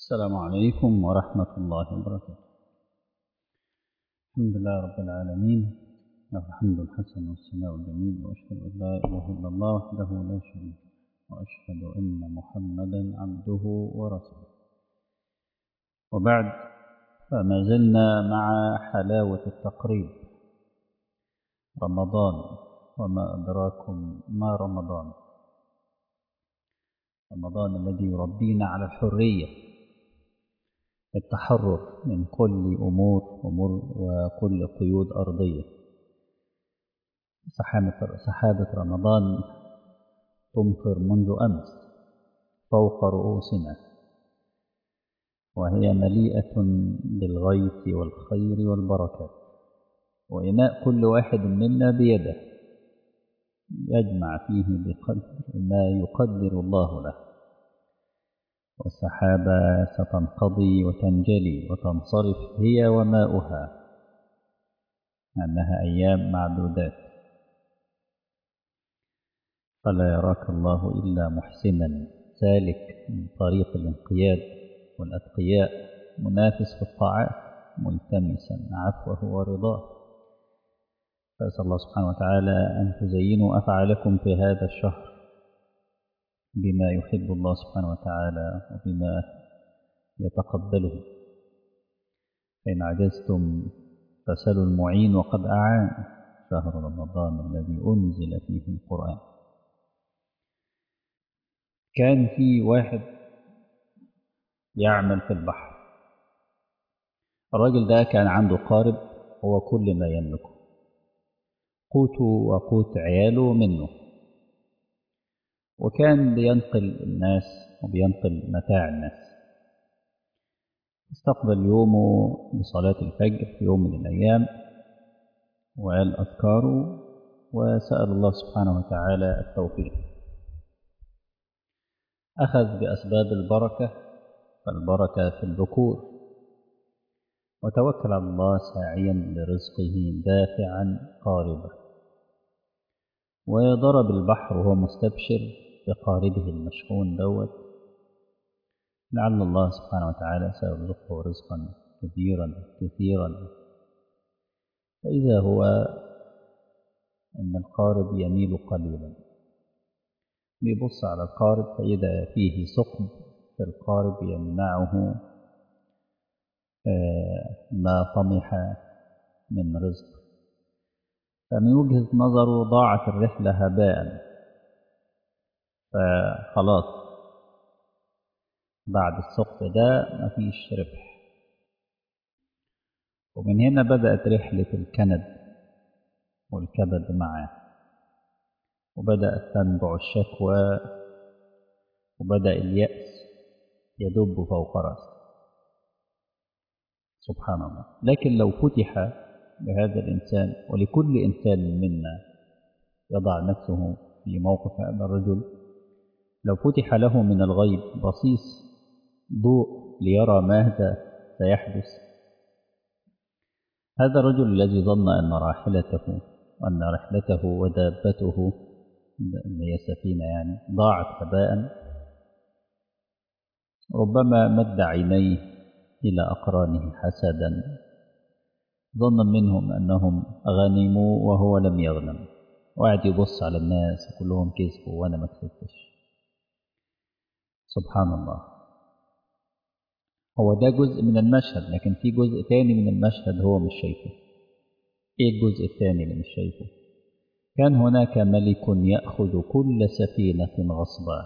السلام عليكم ورحمة الله وبركاته الحمد لله رب العالمين له الحمد الحسن والثناء الجميل وأشهد أن لا إله إلا الله وحده لا شريك له وأشهد أن محمدا عبده ورسوله وبعد فما زلنا مع حلاوة التقريب رمضان وما أدراكم ما رمضان رمضان الذي يربينا على الحرية التحرر من كل أمور أمور وكل قيود أرضية سحابة رمضان تمطر منذ أمس فوق رؤوسنا وهي مليئة بالغيث والخير والبركات وإناء كل واحد منا بيده يجمع فيه بقدر ما يقدر الله له والسحابة ستنقضي وتنجلي وتنصرف هي وماؤها أنها أيام معدودات فلا يراك الله إلا محسنا سالك من طريق الانقياد والأتقياء منافس في الطاعات ملتمسا عفوه ورضاه فأسأل الله سبحانه وتعالى أن تزينوا أفعالكم في هذا الشهر بما يحب الله سبحانه وتعالى وبما يتقبله فإن عجزتم فسلوا المعين وقد أعان شهر رمضان الذي أنزل فيه القرآن كان في واحد يعمل في البحر الراجل ده كان عنده قارب هو كل ما يملكه قوته وقوت عياله منه وكان بينقل الناس وبينقل متاع الناس استقبل يومه بصلاة الفجر في يوم من الأيام وقال أذكاره وسأل الله سبحانه وتعالى التوفيق أخذ بأسباب البركة فالبركة في الذكور وتوكل على الله ساعيا لرزقه دافعا قاربا وضرب البحر وهو مستبشر بقاربه المشحون دوت لعل الله سبحانه وتعالى سيرزقه رزقا كبيرا كثيرا فإذا هو أن القارب يميل قليلا بيبص على القارب فإذا فيه ثقب في القارب يمنعه ما طمح من رزق فمن وجهة نظره ضاعت الرحلة هباء فخلاص بعد السقط ده مفيش ربح ومن هنا بدأت رحلة الكند والكبد معه وبدأت تنبع الشكوى وبدأ اليأس يدب فوق رأسه سبحان الله لكن لو فتح لهذا الإنسان ولكل إنسان منا يضع نفسه في موقف هذا الرجل لو فتح له من الغيب بصيص ضوء ليرى ماذا سيحدث هذا الرجل الذي ظن أن راحلته وأن رحلته ودابته اللي هي سفينة يعني ضاعت هباء ربما مد عينيه إلى أقرانه حسدا ظنا منهم أنهم غنموا وهو لم يغنم وقعد يبص على الناس كلهم كسبوا وأنا ما كسبتش سبحان الله هو ده جزء من المشهد لكن في جزء تاني من المشهد هو مش شايفه ايه الجزء الثاني اللي مش شايفه كان هناك ملك يأخذ كل سفينة غصبا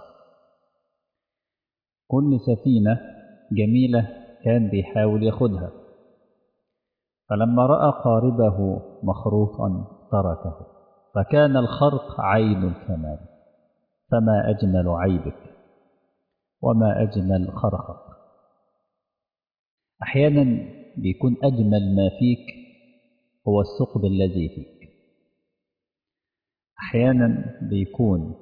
كل سفينة جميلة كان بيحاول ياخدها فلما رأى قاربه مخروقا تركه فكان الخرق عين الكمال فما أجمل عيبك وما أجمل خرقك أحيانا بيكون أجمل ما فيك هو الثقب الذي فيك أحيانا بيكون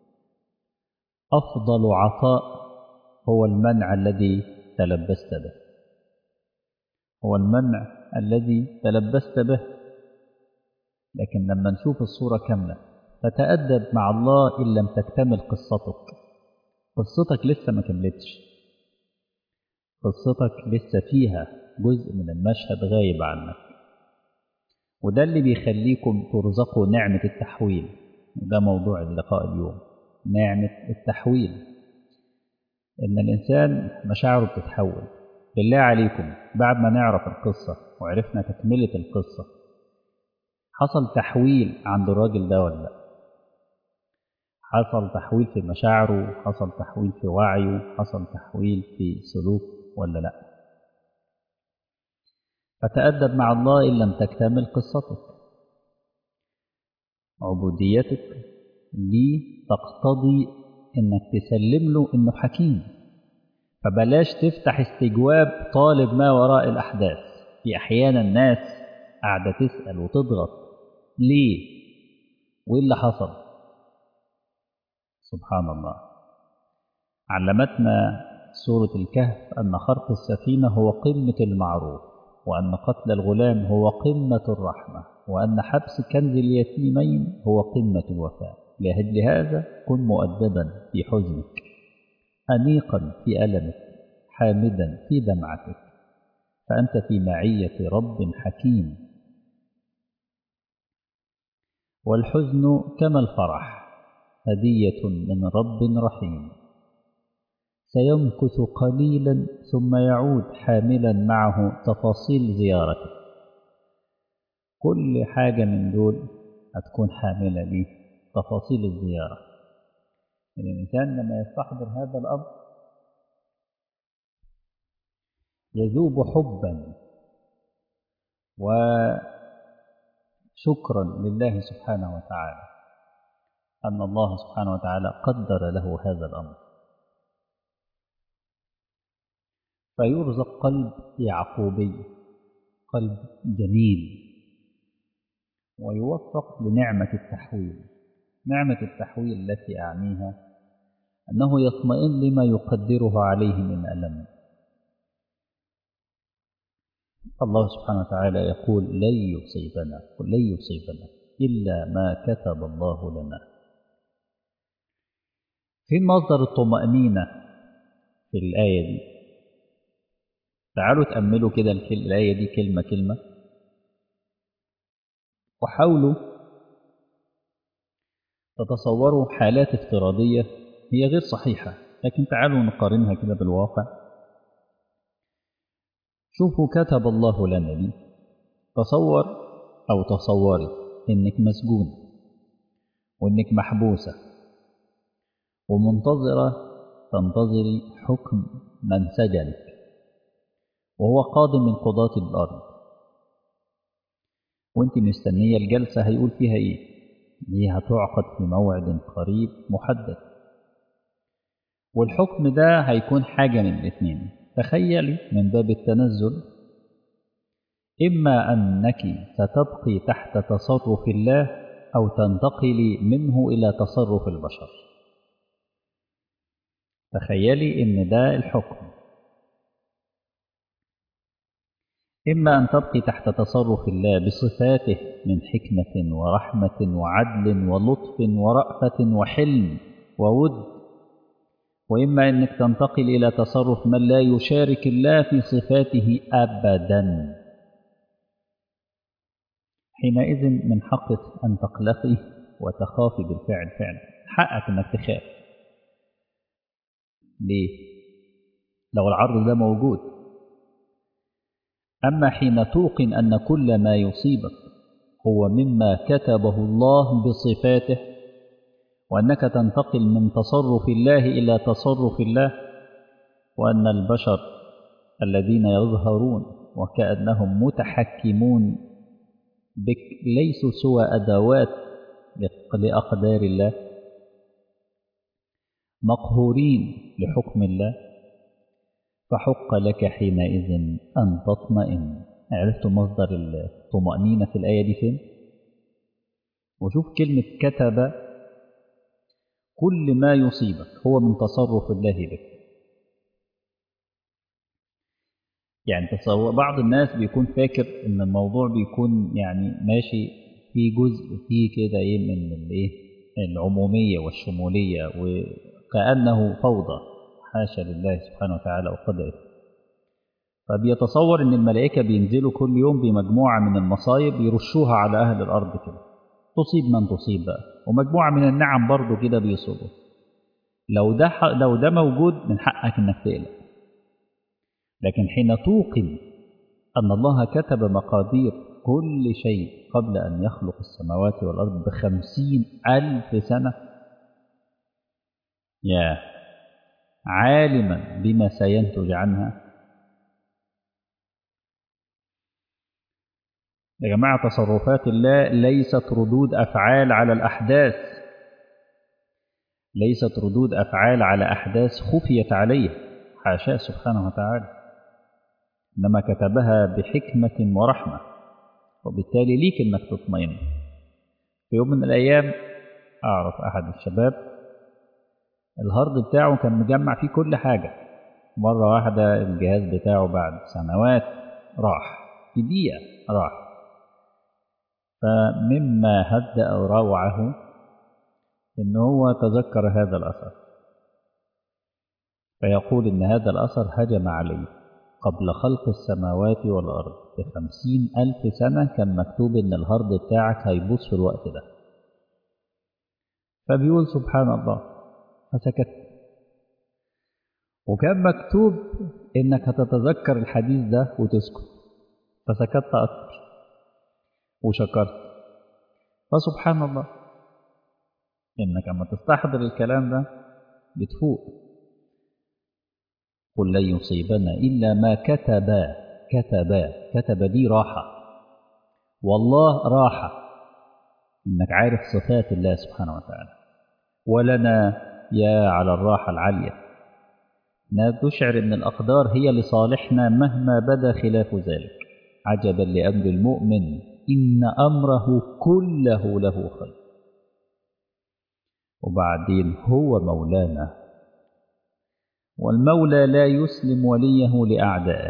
أفضل عطاء هو المنع الذي تلبست به هو المنع الذي تلبست به لكن لما نشوف الصورة كاملة فتأدب مع الله إن لم تكتمل قصتك قصتك لسه ما كملتش قصتك لسه فيها جزء من المشهد غايب عنك وده اللي بيخليكم ترزقوا نعمة التحويل وده موضوع اللقاء اليوم نعمة التحويل إن الإنسان مشاعره بتتحول بالله عليكم بعد ما نعرف القصة وعرفنا تكملة القصة حصل تحويل عند الراجل ده ولا لا حصل تحويل في مشاعره حصل تحويل في وعيه حصل تحويل في سلوك ولا لا فتأدب مع الله إن لم تكتمل قصتك عبوديتك ليه تقتضي إنك تسلم له إنه حكيم فبلاش تفتح استجواب طالب ما وراء الأحداث في أحيانا الناس قاعدة تسأل وتضغط ليه وإيه اللي حصل سبحان الله علمتنا سورة الكهف أن خرق السفينة هو قمة المعروف وأن قتل الغلام هو قمة الرحمة وأن حبس كنز اليتيمين هو قمة الوفاء لأجل هذا كن مؤدبا في حزنك أنيقا في ألمك حامدا في دمعتك فأنت في معية رب حكيم والحزن كما الفرح هدية من رب رحيم سيمكث قليلا ثم يعود حاملا معه تفاصيل زيارته كل حاجة من دول هتكون حاملة ليه تفاصيل الزيارة الإنسان لما يستحضر هذا الأمر يذوب حبا وشكرا لله سبحانه وتعالى أن الله سبحانه وتعالى قدر له هذا الأمر فيرزق قلب يعقوبي قلب جميل ويوفق لنعمة التحويل نعمة التحويل التي أعنيها أنه يطمئن لما يقدره عليه من ألم الله سبحانه وتعالى يقول لن يصيبنا قل لن يصيبنا إلا ما كتب الله لنا في مصدر الطمأنينة في الآية دي تعالوا تأملوا كده الآية دي كلمة كلمة وحاولوا تتصوروا حالات افتراضية هي غير صحيحة لكن تعالوا نقارنها كده بالواقع شوفوا كتب الله لنا دي تصور أو تصوري إنك مسجون وإنك محبوسة ومنتظرة تنتظري حكم من سجنك وهو قاضي من قضاة الأرض وانت مستنية الجلسة هيقول فيها ايه دي هتعقد في موعد قريب محدد والحكم ده هيكون حاجة من الاثنين تخيلي من باب التنزل إما أنك ستبقي تحت تصرف الله أو تنتقلي منه إلى تصرف البشر تخيلي إن ده الحكم إما أن تبقي تحت تصرف الله بصفاته من حكمة ورحمة وعدل ولطف ورأفة وحلم وود وإما أنك تنتقل إلى تصرف من لا يشارك الله في صفاته أبدا حينئذ من حقك أن تقلقي وتخافي بالفعل فعلا حقك أنك تخاف ليه؟ لو العرض ده موجود أما حين توقن أن كل ما يصيبك هو مما كتبه الله بصفاته وأنك تنتقل من تصرف الله إلى تصرف الله وأن البشر الذين يظهرون وكأنهم متحكمون بك ليسوا سوى أدوات لأقدار الله مقهورين لحكم الله فحق لك حينئذ أن تطمئن عرفت مصدر الطمأنينة في الآية دي فين وشوف كلمة كتب كل ما يصيبك هو من تصرف الله بك يعني تصور بعض الناس بيكون فاكر ان الموضوع بيكون يعني ماشي في جزء فيه كده ايه من الايه العموميه والشموليه وكانه فوضى حاشا لله سبحانه وتعالى وقدره فبيتصور ان الملائكة بينزلوا كل يوم بمجموعة من المصايب يرشوها على اهل الارض كده تصيب من تصيب بقى ومجموعة من النعم برضو كده بيصيبوا لو ده لو ده موجود من حقك انك تقلق لكن حين توقن ان الله كتب مقادير كل شيء قبل ان يخلق السماوات والارض بخمسين الف سنه يا عالما بما سينتج عنها يا جماعة تصرفات الله ليست ردود أفعال على الأحداث ليست ردود أفعال على أحداث خفيت عليه حاشاه سبحانه وتعالى إنما كتبها بحكمة ورحمة وبالتالي ليك إنك تطمئن في يوم من الأيام أعرف أحد الشباب الهارد بتاعه كان مجمع فيه كل حاجة مرة واحدة الجهاز بتاعه بعد سنوات راح في دقيقة راح فمما هدأ روعه إن هو تذكر هذا الأثر فيقول إن هذا الأثر هجم عليه قبل خلق السماوات والأرض بخمسين ألف سنة كان مكتوب إن الهارد بتاعك هيبوظ في الوقت ده فبيقول سبحان الله فسكت وكان مكتوب إنك هتتذكر الحديث ده وتسكت فسكت أكتر وشكرت فسبحان الله إنك أما تستحضر الكلام ده بتفوق قل لن يصيبنا إلا ما كتب كتب كتب دي راحة والله راحة إنك عارف صفات الله سبحانه وتعالى ولنا يا على الراحة العالية تشعر أن الأقدار هي لصالحنا مهما بدا خلاف ذلك عجبا لأمر المؤمن إن أمره كله له خير وبعدين هو مولانا والمولى لا يسلم وليه لأعدائه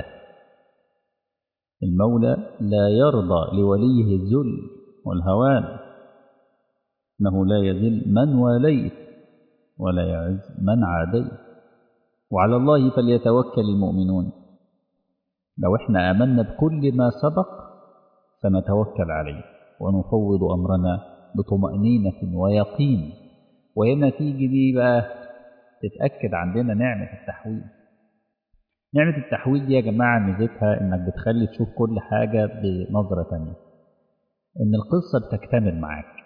المولى لا يرضى لوليه الذل والهوان إنه لا يذل من واليت ولا يعز من عاديت وعلى الله فليتوكل المؤمنون لو احنا آمنا بكل ما سبق سنتوكل عليه ونفوض أمرنا بطمأنينة ويقين وهنا تيجي دي بقى تتأكد عندنا نعمة التحويل نعمة التحويل دي يا جماعة ميزتها إنك بتخلي تشوف كل حاجة بنظرة تانية إن القصة بتكتمل معاك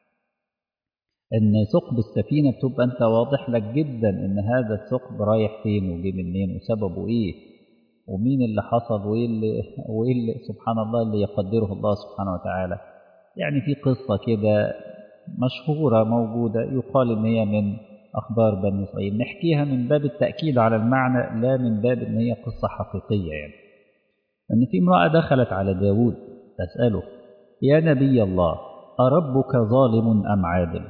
إن ثقب السفينة بتبقى أنت واضح لك جدا إن هذا الثقب رايح فين وجه منين وسببه إيه ومين اللي حصل وإيه اللي, وإيه اللي سبحان الله اللي يقدره الله سبحانه وتعالى يعني في قصة كده مشهورة موجودة يقال إن هي من أخبار بني إسرائيل نحكيها من باب التأكيد على المعنى لا من باب إن هي قصة حقيقية يعني أن في امرأة دخلت على داود تسأله يا نبي الله أربك ظالم أم عادل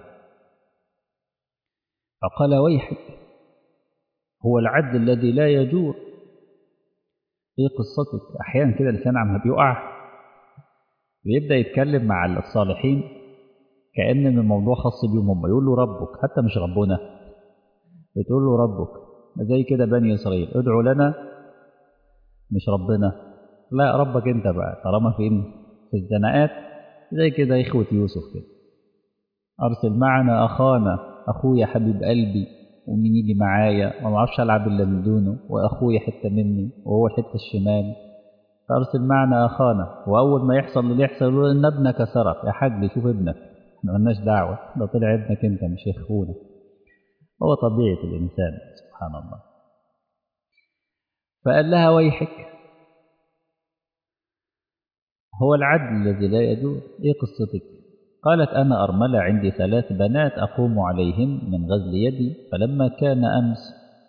فقال ويحك هو العدل الذي لا يجور ايه قصتك احيانا كده الانسان عم بيقع بيبدا يتكلم مع الصالحين كان الموضوع خاص بيهم هم يقول له ربك حتى مش ربنا بتقول له ربك زي كده بني اسرائيل ادعوا لنا مش ربنا لا ربك انت بقى طالما فين في الزناقات زي كده اخوه يوسف كده ارسل معنا اخانا اخويا حبيب قلبي ومين يجي معايا وما اعرفش العب الا من دونه واخويا حته مني وهو الحته الشمال فارسل معنا اخانا واول ما يحصل اللي يحصل يقول ان ابنك سرق يا حاج شوف ابنك احنا مالناش دعوه ده طلع ابنك انت مش اخونا هو طبيعه الانسان سبحان الله فقال لها ويحك هو العدل الذي لا يجوز ايه قصتك قالت أنا أرملة عندي ثلاث بنات أقوم عليهن من غزل يدي فلما كان أمس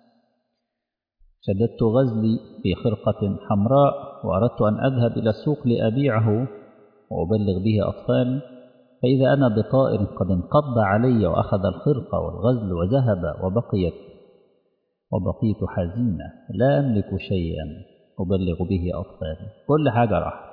شددت غزلي في خرقة حمراء وأردت أن أذهب إلى السوق لأبيعه وأبلغ به أطفالي فإذا أنا بطائر قد انقض علي وأخذ الخرقة والغزل وذهب وبقيت وبقيت حزينة لا أملك شيئا أبلغ به أطفالي كل حاجة راحت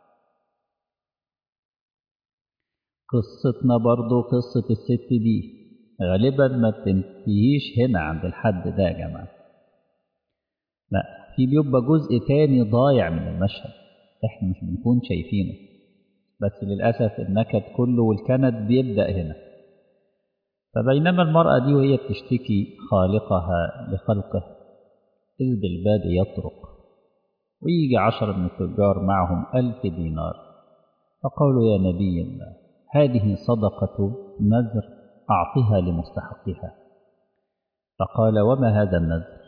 قصتنا برضو قصة الست دي غالبا ما بتنتهيش هنا عند الحد ده يا جماعة لا في بيبقى جزء تاني ضايع من المشهد احنا مش بنكون شايفينه بس للأسف النكد كله والكند بيبدأ هنا فبينما المرأة دي وهي بتشتكي خالقها لخلقه إذ بالباب يطرق ويجي عشر من التجار معهم ألف دينار فقالوا يا نبي الله هذه صدقة نذر أعطها لمستحقها فقال وما هذا النذر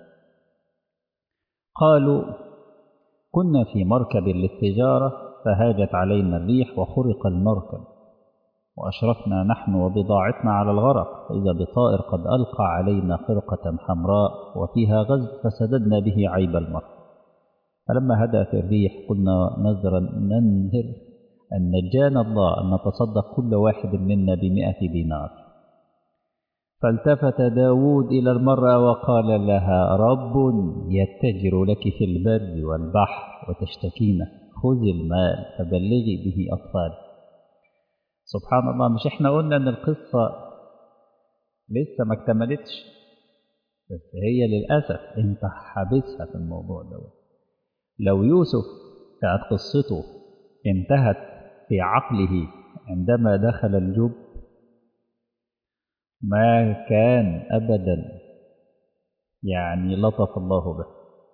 قالوا كنا في مركب للتجارة فهاجت علينا الريح وخرق المركب وأشرفنا نحن وبضاعتنا على الغرق فإذا بطائر قد ألقى علينا خرقة حمراء وفيها غزل فسددنا به عيب المرء فلما هدأت الريح قلنا نذرا ننذر أن نجانا الله أن نتصدق كل واحد منا بمئة دينار فالتفت داود إلى المرأة وقال لها رب يتجر لك في البر والبحر وتشتكين خذي المال فبلغي به أطفال سبحان الله مش احنا قلنا ان القصة لسه ما اكتملتش بس هي للأسف انت حابسها في الموضوع دوت لو يوسف كانت قصته انتهت في عقله عندما دخل الجب ما كان أبدا يعني لطف الله به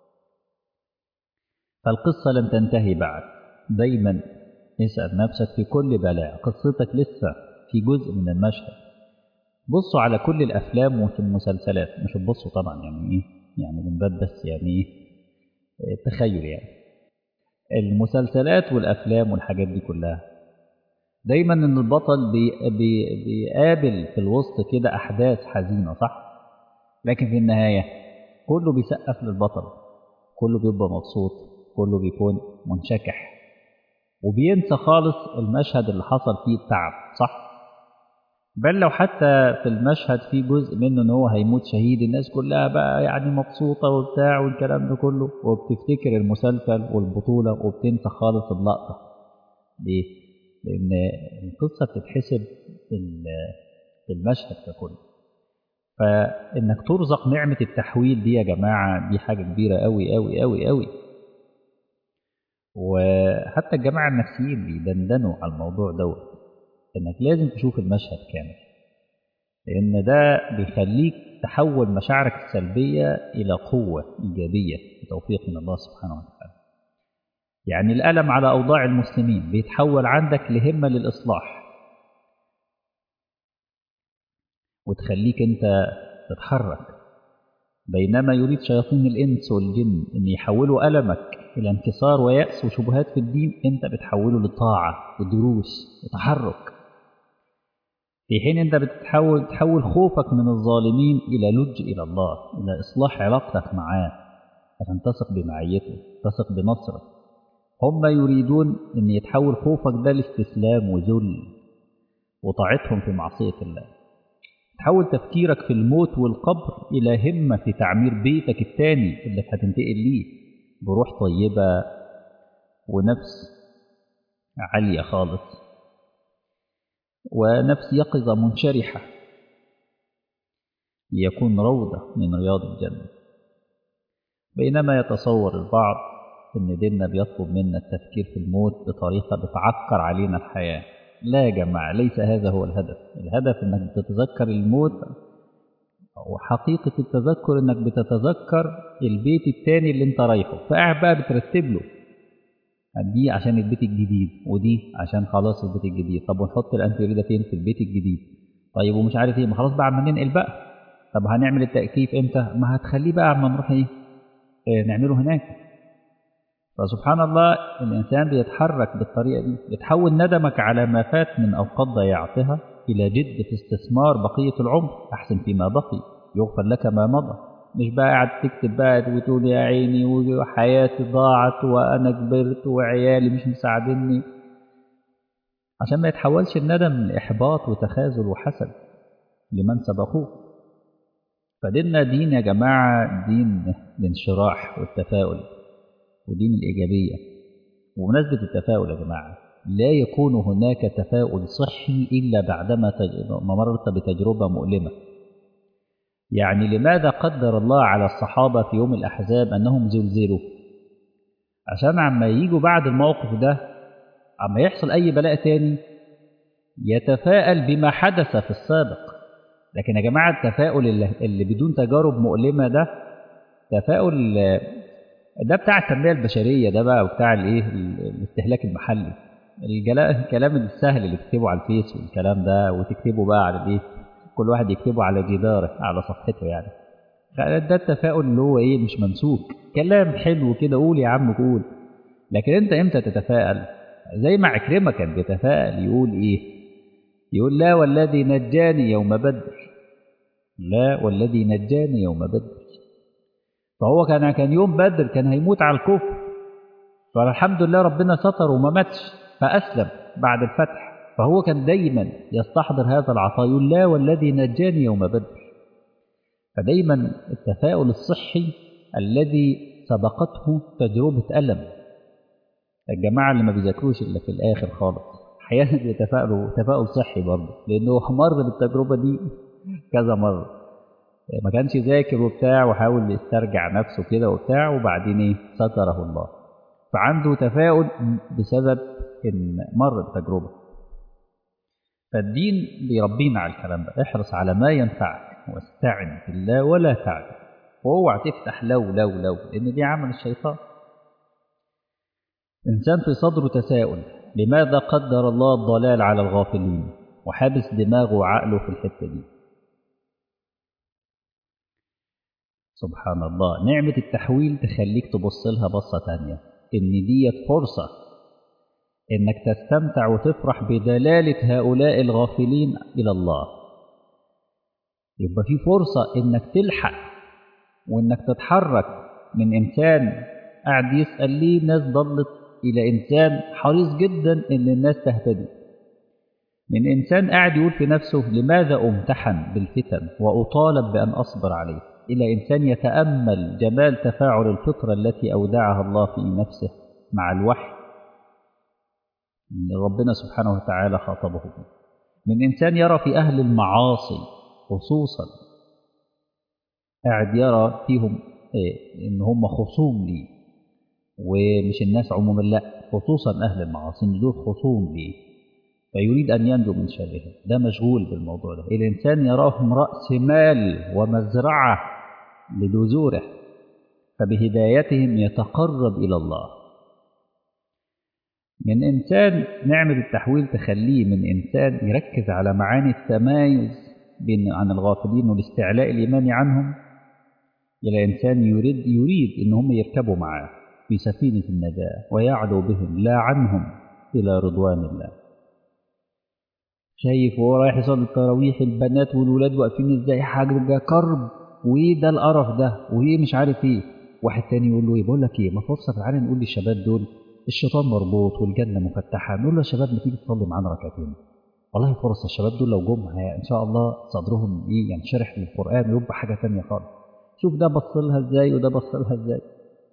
فالقصة لم تنتهي بعد دايما اسأل نفسك في كل بلاء قصتك لسه في جزء من المشهد بصوا على كل الأفلام وفي المسلسلات مش تبصوا طبعا يعني إيه يعني من باب بس يعني إيه تخيل يعني المسلسلات والأفلام والحاجات دي كلها دايما ان البطل بي بي بيقابل في الوسط كده احداث حزينه صح لكن في النهايه كله بيسقف للبطل كله بيبقى مبسوط كله بيكون منشكح وبينسى خالص المشهد اللي حصل فيه التعب صح بل لو حتى في المشهد في جزء منه ان هو هيموت شهيد الناس كلها بقى يعني مبسوطه وبتاع والكلام ده كله وبتفتكر المسلسل والبطوله وبتنسى خالص اللقطه ليه لأن القصة بتتحسب في المشهد ككل فإنك ترزق نعمة التحويل دي يا جماعة دي حاجة كبيرة أوي أوي أوي أوي وحتى الجماعة النفسيين بيدندنوا على الموضوع دوت إنك لازم تشوف المشهد كامل لأن ده بيخليك تحول مشاعرك السلبية إلى قوة إيجابية بتوفيق من الله سبحانه وتعالى يعني الألم على أوضاع المسلمين بيتحول عندك لهمة للإصلاح وتخليك أنت تتحرك بينما يريد شياطين الإنس والجن أن يحولوا ألمك إلى انكسار ويأس وشبهات في الدين أنت بتحوله لطاعة ودروس وتحرك في حين أنت بتحول تحول خوفك من الظالمين إلى لج إلى الله إلى إصلاح علاقتك معاه عشان تثق بمعيته تثق بنصره هم يريدون أن يتحول خوفك ده لاستسلام وذل وطاعتهم في معصية الله تحول تفكيرك في الموت والقبر إلى همة في تعمير بيتك التاني اللي هتنتقل ليه بروح طيبة ونفس عالية خالص ونفس يقظة منشرحة ليكون روضة من رياض الجنة بينما يتصور البعض إن ديننا بيطلب منا التفكير في الموت بطريقة بتعكر علينا الحياة لا يا جماعة ليس هذا هو الهدف الهدف إنك بتتذكر الموت وحقيقة التذكر إنك بتتذكر البيت التاني اللي أنت رايحه فقاعد بقى بترتب له دي عشان البيت الجديد ودي عشان خلاص البيت الجديد طب ونحط الانتيري ده فين في البيت الجديد طيب ومش عارف ايه ما خلاص بقى عم ننقل بقى طب هنعمل التأكيف امتى ما هتخليه بقى عم نروح ايه, إيه نعمله هناك فسبحان الله الإنسان بيتحرك بالطريقة دي بتحول ندمك على ما فات من أوقات ضيعتها إلى جد في استثمار بقية العمر أحسن فيما بقي يغفر لك ما مضى مش بقى قاعد تكتب بقى وتقول يا عيني وحياتي ضاعت وأنا كبرت وعيالي مش مساعدني عشان ما يتحولش الندم لإحباط وتخاذل وحسد لمن سبقوه فديننا دين يا جماعة دين الانشراح والتفاؤل ودين الإيجابية وبمناسبة التفاؤل يا جماعة لا يكون هناك تفاؤل صحي إلا بعدما مررت بتجربة مؤلمة يعني لماذا قدر الله على الصحابة في يوم الأحزاب أنهم زلزلوا عشان عما يجوا بعد الموقف ده عما يحصل أي بلاء تاني يتفاءل بما حدث في السابق لكن يا جماعة التفاؤل اللي, اللي بدون تجارب مؤلمة ده تفاؤل ده بتاع التنمية البشرية ده بقى وبتاع الايه الاستهلاك المحلي الكلام السهل اللي تكتبه على الفيس والكلام ده وتكتبه بقى على الايه كل واحد يكتبه على جداره على صفحته يعني ده التفاؤل اللي هو ايه مش ممسوك كلام حلو كده قول يا عم قول لكن انت امتى تتفائل زي ما عكرمه كان بيتفائل يقول ايه يقول لا والذي نجاني يوم بدر لا والذي نجاني يوم بدر فهو كان كان يوم بدر كان هيموت على الكفر فالحمد لله ربنا ستر وما ماتش فأسلم بعد الفتح فهو كان دايما يستحضر هذا العطاء يقول لا والذي نجاني يوم بدر فدايما التفاؤل الصحي الذي سبقته تجربة ألم الجماعة اللي ما بيذاكروش إلا في الآخر خالص أحيانا بيتفائلوا تفاؤل صحي برضه لأنه مر بالتجربة دي كذا مرة ما كانش ذاكر وبتاع وحاول يسترجع نفسه كده وبتاع وبعدين ايه ستره الله فعنده تفاؤل بسبب ان مر بتجربه فالدين بيربينا على الكلام ده احرص على ما ينفعك واستعن بالله ولا تعجل واوعى تفتح لو لو لو لان دي عمل الشيطان انسان في صدره تساؤل لماذا قدر الله الضلال على الغافلين وحابس دماغه وعقله في الحته دي سبحان الله نعمة التحويل تخليك تبص لها بصة تانية إن ديت فرصة إنك تستمتع وتفرح بدلالة هؤلاء الغافلين إلى الله يبقى في فرصة إنك تلحق وإنك تتحرك من إنسان قاعد يسأل ليه الناس ضلت إلى إنسان حريص جدا إن الناس تهتدي من إنسان قاعد يقول في نفسه لماذا أمتحن بالفتن وأطالب بأن أصبر عليه إلى إنسان يتأمل جمال تفاعل الفطرة التي أودعها الله في نفسه مع الوحي اللي ربنا سبحانه وتعالى خاطبه به من إنسان يرى في أهل المعاصي خصوصا قاعد يرى فيهم إيه إن هم خصوم لي ومش الناس عموما لا خصوصا أهل المعاصي إن دول خصوم لي فيريد أن ينجو من شرهم ده مشغول بالموضوع ده الإنسان يراهم رأس مال ومزرعة لجذوره فبهدايتهم يتقرب إلى الله من إنسان نعمة التحويل تخليه من إنسان يركز على معاني التمايز بين عن الغافلين والاستعلاء الإيماني عنهم إلى إنسان يريد يريد إن هم يركبوا معاه في سفينة النجاة ويعلو بهم لا عنهم إلى رضوان الله شايف وهو رايح يصلي التراويح البنات والولاد واقفين ازاي حاجه كرب وايه ده القرف ده وايه مش عارف ايه واحد تاني يقول له ايه بقول لك ايه ما فرصه تعالى نقول للشباب دول الشيطان مربوط والجنه مفتحه نقول له يا شباب ما تيجي تصلي معانا ركعتين والله فرصه الشباب دول لو جم ان شاء الله صدرهم ايه ينشرح للقران ويبقى حاجه تانية خالص شوف ده بص لها ازاي وده بص لها ازاي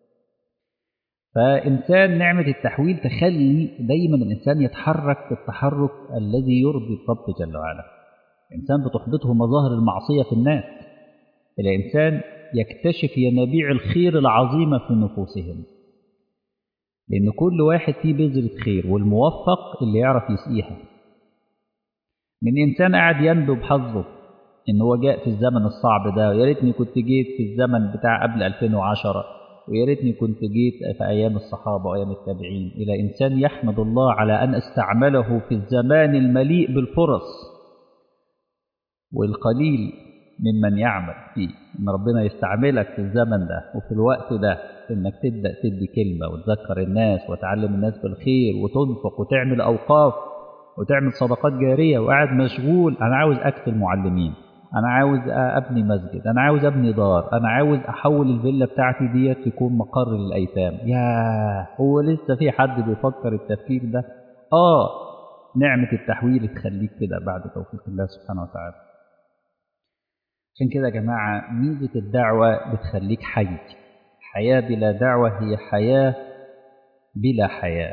فإنسان نعمة التحويل تخلي دايما الإنسان يتحرك في التحرك الذي يرضي الرب جل وعلا إنسان بتحبطه مظاهر المعصية في الناس الإنسان يكتشف ينابيع الخير العظيمة في نفوسهم لأن كل واحد فيه بذرة خير والموفق اللي يعرف يسقيها من إنسان قاعد يندب بحظه إن هو جاء في الزمن الصعب ده يا ريتني كنت جيت في الزمن بتاع قبل 2010 ويا ريتني كنت جيت في أيام الصحابة وأيام التابعين إلى إنسان يحمد الله على أن استعمله في الزمان المليء بالفرص والقليل ممن يعمل فيه إن ربنا يستعملك في الزمن ده وفي الوقت ده إنك تبدأ تدي كلمة وتذكر الناس وتعلم الناس بالخير وتنفق وتعمل أوقاف وتعمل صدقات جارية وقاعد مشغول أنا عاوز أكفل معلمين انا عاوز ابني مسجد انا عاوز ابني دار انا عاوز احول الفيلا بتاعتي ديت تكون مقر للايتام يا هو لسه في حد بيفكر التفكير ده اه نعمة التحويل تخليك كده بعد توفيق الله سبحانه وتعالى عشان كده يا جماعة ميزة الدعوة بتخليك حي حياة بلا دعوة هي حياة بلا حياة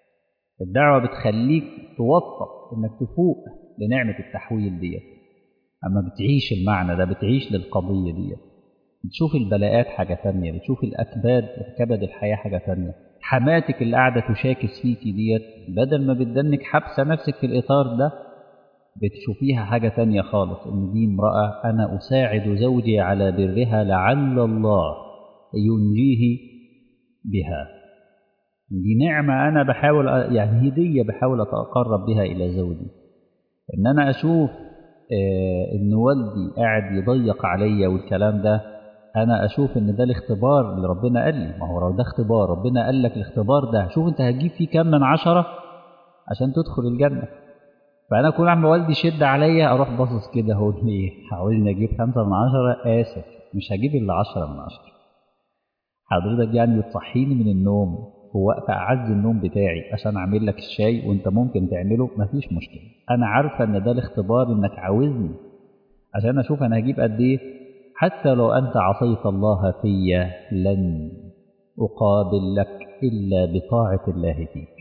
الدعوة بتخليك توفق انك تفوق لنعمة التحويل ديت أما بتعيش المعنى ده بتعيش للقضية دي بتشوف البلاءات حاجة تانية بتشوف الأكباد كبد الحياة حاجة تانية حماتك اللي قاعدة تشاكس فيكي ديت بدل ما بتدنك حبسة نفسك في الإطار ده بتشوفيها حاجة تانية خالص إن دي امرأة أنا أساعد زوجي على برها لعل الله ينجيه بها دي نعمة أنا بحاول يعني هدية بحاول أتقرب بها إلى زوجي إن أنا أشوف آه إن والدي قاعد يضيق عليا والكلام ده أنا أشوف إن ده الاختبار اللي ربنا قال لي ما هو ده اختبار ربنا قال لك الاختبار ده شوف أنت هتجيب فيه كام من عشرة عشان تدخل الجنة فأنا أكون عم والدي شد عليا أروح باصص كده أقول ليه عاوزني أجيب خمسة من عشرة آسف مش هجيب إلا عشرة من عشرة حضرتك يعني بتصحيني من النوم في وقت أعز النوم بتاعي عشان أعمل لك الشاي وأنت ممكن تعمله مفيش مشكلة أنا عارفة إن ده الاختبار إنك عاوزني عشان أشوف أنا هجيب قد إيه حتى لو أنت عصيت الله في لن أقابل لك إلا بطاعة الله فيك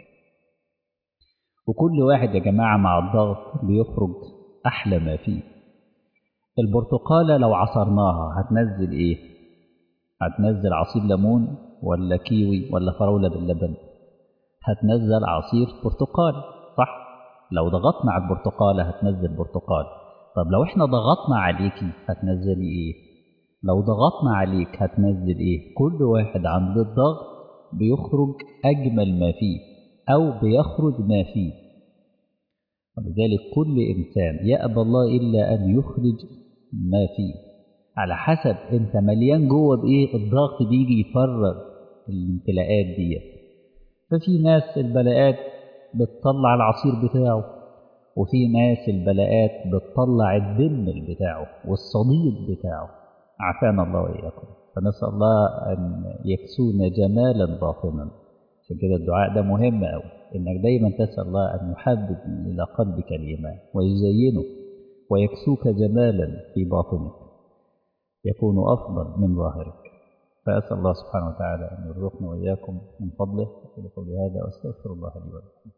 وكل واحد يا جماعة مع الضغط بيخرج أحلى ما فيه البرتقالة لو عصرناها هتنزل إيه؟ هتنزل عصير ليمون ولا كيوي ولا فراولة باللبن هتنزل عصير برتقال صح؟ لو ضغطنا على البرتقالة هتنزل برتقال طب لو احنا ضغطنا عليكي هتنزلي ايه؟ لو ضغطنا عليك هتنزل ايه؟ كل واحد عند الضغط بيخرج أجمل ما فيه أو بيخرج ما فيه ولذلك كل إنسان يأبى الله إلا أن يخرج ما فيه على حسب أنت مليان جوه بإيه الضغط بيجي يفرغ الامتلاءات دي ففي ناس البلاءات بتطلع العصير بتاعه وفي ناس البلاءات بتطلع الدم بتاعه والصديد بتاعه عافانا الله وإياكم فنسأل الله أن يكسونا جمالا باطنا عشان كده الدعاء ده مهم قوي انك دايما تسال الله ان يحبب الى قلبك الايمان ويزينه ويكسوك جمالا في باطنك يكون افضل من ظاهرك فاسال الله سبحانه وتعالى ان يرزقنا واياكم من فضله اقول قولي هذا واستغفر الله لي ولكم